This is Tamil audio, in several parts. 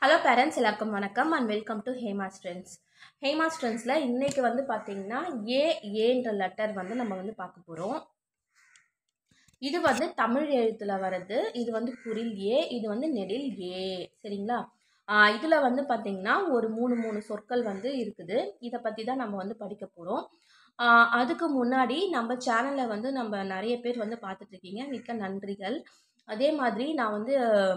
ஹலோ பேரண்ட்ஸ் எல்லாருக்கும் வணக்கம் and welcome to Hema strengths Hema ஸ்ட்ரென்ஸில் இன்றைக்கி வந்து பார்த்தீங்கன்னா ஏ ஏன்ற லெட்டர் வந்து நம்ம வந்து பார்க்க போகிறோம் இது வந்து தமிழ் எழுத்தில் வர்றது இது வந்து குரில் ஏ இது வந்து நெடில் ஏ சரிங்களா இதில் வந்து பார்த்திங்கன்னா ஒரு மூணு மூணு சொற்கள் வந்து இருக்குது இதை பற்றி தான் நம்ம வந்து படிக்க போகிறோம் அதுக்கு முன்னாடி நம்ம சேனலில் வந்து நம்ம நிறைய பேர் வந்து பார்த்துட்ருக்கீங்க மிக்க நன்றிகள் அதே மாதிரி நான் வந்து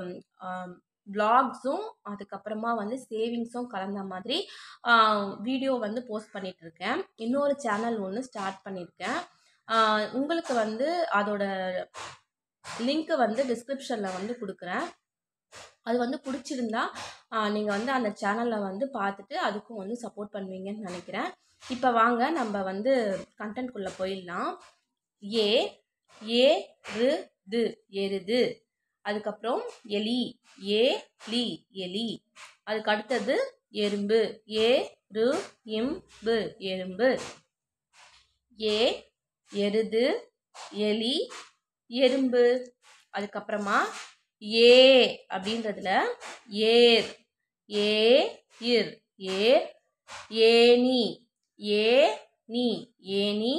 வ்ளாக்ஸும் அதுக்கப்புறமா வந்து சேவிங்ஸும் கலந்த மாதிரி வீடியோ வந்து போஸ்ட் பண்ணிகிட்ருக்கேன் இன்னொரு சேனல் ஒன்று ஸ்டார்ட் பண்ணியிருக்கேன் உங்களுக்கு வந்து அதோட லிங்க்கு வந்து டிஸ்கிரிப்ஷனில் வந்து கொடுக்குறேன் அது வந்து பிடிச்சிருந்தா நீங்கள் வந்து அந்த சேனலில் வந்து பார்த்துட்டு அதுக்கும் வந்து சப்போர்ட் பண்ணுவீங்கன்னு நினைக்கிறேன் இப்போ வாங்க நம்ம வந்து கண்டென்ட்குள்ளே போயிடலாம் ஏ ஏ ரு து எருது அதுக்கப்புறம் எலி ஏ லி எலி அதுக்கு அடுத்தது எறும்பு ஏ ரு இம்பு எறும்பு ஏ எருது எலி எறும்பு அதுக்கப்புறமா ஏ அப்படின்றதுல ஏர் ஏ இர் ஏர் ஏனி ஏ நீ ஏனி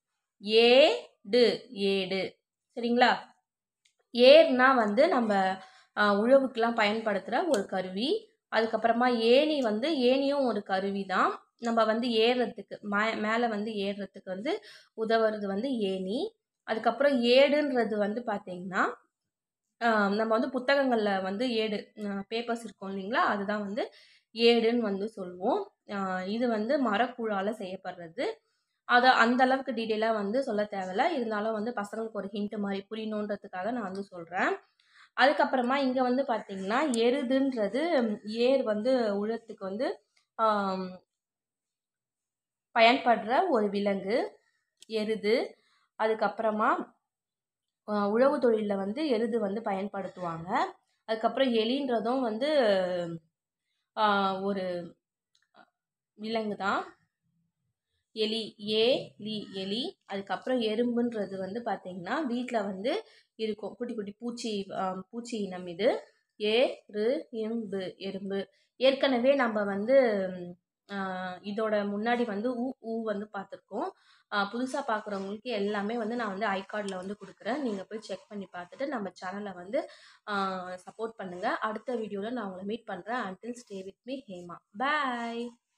ஏடு ஏடு சரிங்களா ஏர்னா வந்து நம்ம உழவுக்கெலாம் பயன்படுத்துகிற ஒரு கருவி அதுக்கப்புறமா ஏணி வந்து ஏணியும் ஒரு கருவி தான் நம்ம வந்து ஏறுறதுக்கு மே மேலே வந்து ஏறுறதுக்கு வந்து உதவுறது வந்து ஏணி அதுக்கப்புறம் ஏடுன்றது வந்து பார்த்திங்கன்னா நம்ம வந்து புத்தகங்களில் வந்து ஏடு பேப்பர்ஸ் இருக்கும் இல்லைங்களா அதுதான் வந்து ஏடுன்னு வந்து சொல்லுவோம் இது வந்து மரக்கூழால் செய்யப்படுறது அதை அந்த அளவுக்கு டீட்டெயிலாக வந்து சொல்ல தேவையில்ல இருந்தாலும் வந்து பசங்களுக்கு ஒரு ஹிண்ட் மாதிரி புரியணுன்றதுக்காக நான் வந்து சொல்கிறேன் அதுக்கப்புறமா இங்கே வந்து பார்த்திங்கன்னா எருதுன்றது ஏர் வந்து உழத்துக்கு வந்து பயன்படுற ஒரு விலங்கு எருது அதுக்கப்புறமா உழவு தொழிலில் வந்து எருது வந்து பயன்படுத்துவாங்க அதுக்கப்புறம் எலின்றதும் வந்து ஒரு விலங்கு தான் எலி ஏ லி எலி அதுக்கப்புறம் எறும்புன்றது வந்து பார்த்திங்கன்னா வீட்டில் வந்து இருக்கும் குட்டி குட்டி பூச்சி பூச்சி இனம் இது ஏ ரு இம்பு எறும்பு ஏற்கனவே நம்ம வந்து இதோட முன்னாடி வந்து ஊ ஊ வந்து பார்த்துருக்கோம் புதுசாக பார்க்குறவங்களுக்கு எல்லாமே வந்து நான் வந்து ஐ கார்டில் வந்து கொடுக்குறேன் நீங்கள் போய் செக் பண்ணி பார்த்துட்டு நம்ம சேனலை வந்து சப்போர்ட் பண்ணுங்கள் அடுத்த வீடியோவில் நான் உங்களை மீட் பண்ணுறேன் until stay with me Hema bye